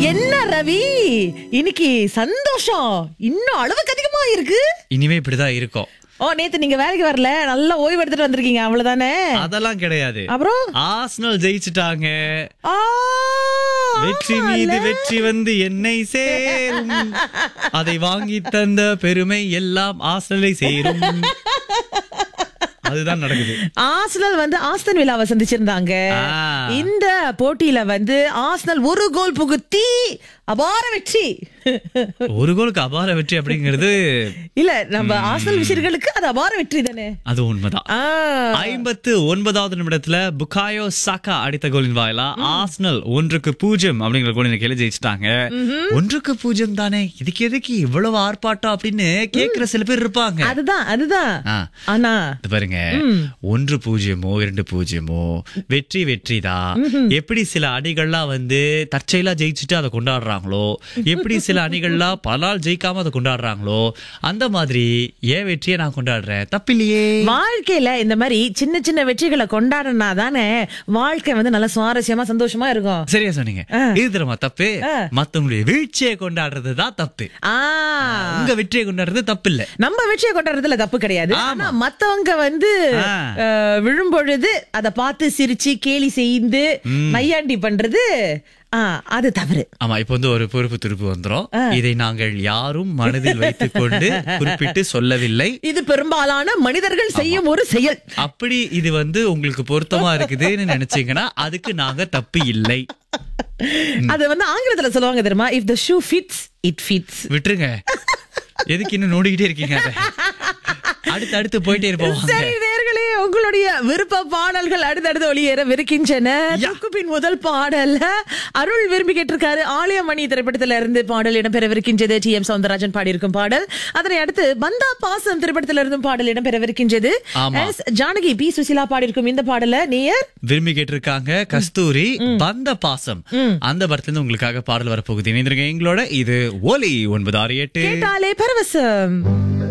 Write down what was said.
என்ன ரவி இன்னைக்கு சந்தோஷம் இன்னும் அளவுக்கு அதிகமா இருக்கு இனிமே இப்படிதான் இருக்கும் ஓ நேத்து நீங்க வேலைக்கு வரல நல்லா ஓய்வு எடுத்துட்டு வந்திருக்கீங்க அவ்வளவுதானே அதெல்லாம் கிடையாது அப்புறம் ஆஸ்னல் ஜெயிச்சிட்டாங்க ஆ, வெற்றி மீது வெற்றி வந்து என்னை சேரும் அதை வாங்கி தந்த பெருமை எல்லாம் ஆஸ்னலை சேரும் அதுதான் நடக்குது ஆர்சனல் வந்து ஆஸ்டன் விழாவை சந்திச்சிருந்தாங்க ஆ. இந்த போட்டியில வந்து ஆர்சனல் ஒரு கோல் புகுத்தி அபார வெற்றி ஒரு கோலுக்கு அபார வெற்றி அப்படிங்கிறது இல்ல நம்ம ஆர்சனல் விஷயர்களுக்கு அது அபார வெற்றி தானே அது உண்மைதான் ஆ. ஐம்பத்து ஒன்பதாவது நிமிடத்துல புகாயோ சாக்கா அடித்த கோலின் வாயிலா ஆஸ்னல் ஒன்றுக்கு பூஜ்யம் அப்படிங்கிற கோலின கேள்வி ஜெயிச்சிட்டாங்க ஒன்றுக்கு பூஜ்யம் தானே இதுக்கு எதுக்கு இவ்வளவு ஆர்ப்பாட்டம் அப்படின்னு கேக்குற சில பேர் இருப்பாங்க அதுதான் அதுதான் ஆ. ஆனா இது பாருங்க ஒன்று பூஜ்ஜியமோ இரண்டு பூஜ்ஜியமோ வெற்றி வெற்றி தான் எப்படி சில அணிகள்லாம் வந்து தற்செயலா ஜெயிச்சுட்டு அதை கொண்டாடுறாங்களோ எப்படி சில அணிகள்லாம் பல நாள் ஜெயிக்காம அதை கொண்டாடுறாங்களோ அந்த மாதிரி ஏன் வெற்றியை நான் கொண்டாடுறேன் தப்பில்லையே வாழ்க்கையில இந்த மாதிரி சின்ன சின்ன வெற்றிகளை கொண்டாடினா தானே வாழ்க்கை வந்து நல்ல சுவாரஸ்யமா சந்தோஷமா இருக்கும் சரியா சொன்னீங்க இது தெரியுமா தப்பு மத்தவங்களுடைய வீழ்ச்சியை கொண்டாடுறது தான் தப்பு ஆ உங்க வெற்றியை கொண்டாடுறது தப்பு இல்ல நம்ம வெற்றியை கொண்டாடுறதுல தப்பு கிடையாது ஆனா மத்தவங்க வந்து ஆ. அஹ், விழும்பொழுது அத பார்த்து சிரிச்சு கேலி செய்து நையாண்டி பண்றது ஆ, அது தவறு ஆமா இப்ப வந்து ஒரு பொறுப்பு திருப்பு வந்துரும் இதை நாங்கள் யாரும் மனதில் வைத்துக் கொண்டு குறிப்பிட்டு சொல்லவில்லை இது பெரும்பாலான மனிதர்கள் செய்யும் ஒரு செயல் அப்படி இது வந்து உங்களுக்கு பொருத்தமா இருக்குதுன்னு நினைச்சீங்கன்னா அதுக்கு நாங்க தப்பு இல்லை அது வந்து ஆங்கிலத்துல சொல்லுவாங்க தெரியுமா if the shoe fits it fits விட்டுருங்க எதுக்கு இன்னும் நோடிக்கிட்டே இருக்கீங்க அதை அடுத்து அடுத்து போயிட்டே இருப்போம் வாங்க. சரி நேர்களே உங்களுடைய விருப்ப பாடல்கள் அடுத்தடுத்து ஒளியேறவிருக்கின்றன தொகுப்பின் முதல் பாடல் அருள் விரும்பி கேட்டிருக்காரு ஆலயமணி திரைப்படத்துல இருந்து பாடல் இடம்பெறவிருக்கின்றது டி எம் சவுந்தரராஜன் பாடியிருக்கும் பாடல் அதனை அடுத்து பந்தா பாசம் திரைப்படத்துல இருந்தும் பாடல் இடம்பெறவிருக்கின்றது ஆமா. எஸ் ஜானகி பி சுசிலா பாடியிருக்கும் இந்த பாடல நேயர் விரும்பி கேட்டிருக்காங்க கஸ்தூரி பந்த பாசம் அந்த படத்துல இருந்து உங்களுக்காக பாடல் வரப்போகுது இணைந்திருங்க எங்களோட இது ஒலி ஒன்பது ஆறு எட்டு கேட்டாலே பரவசம்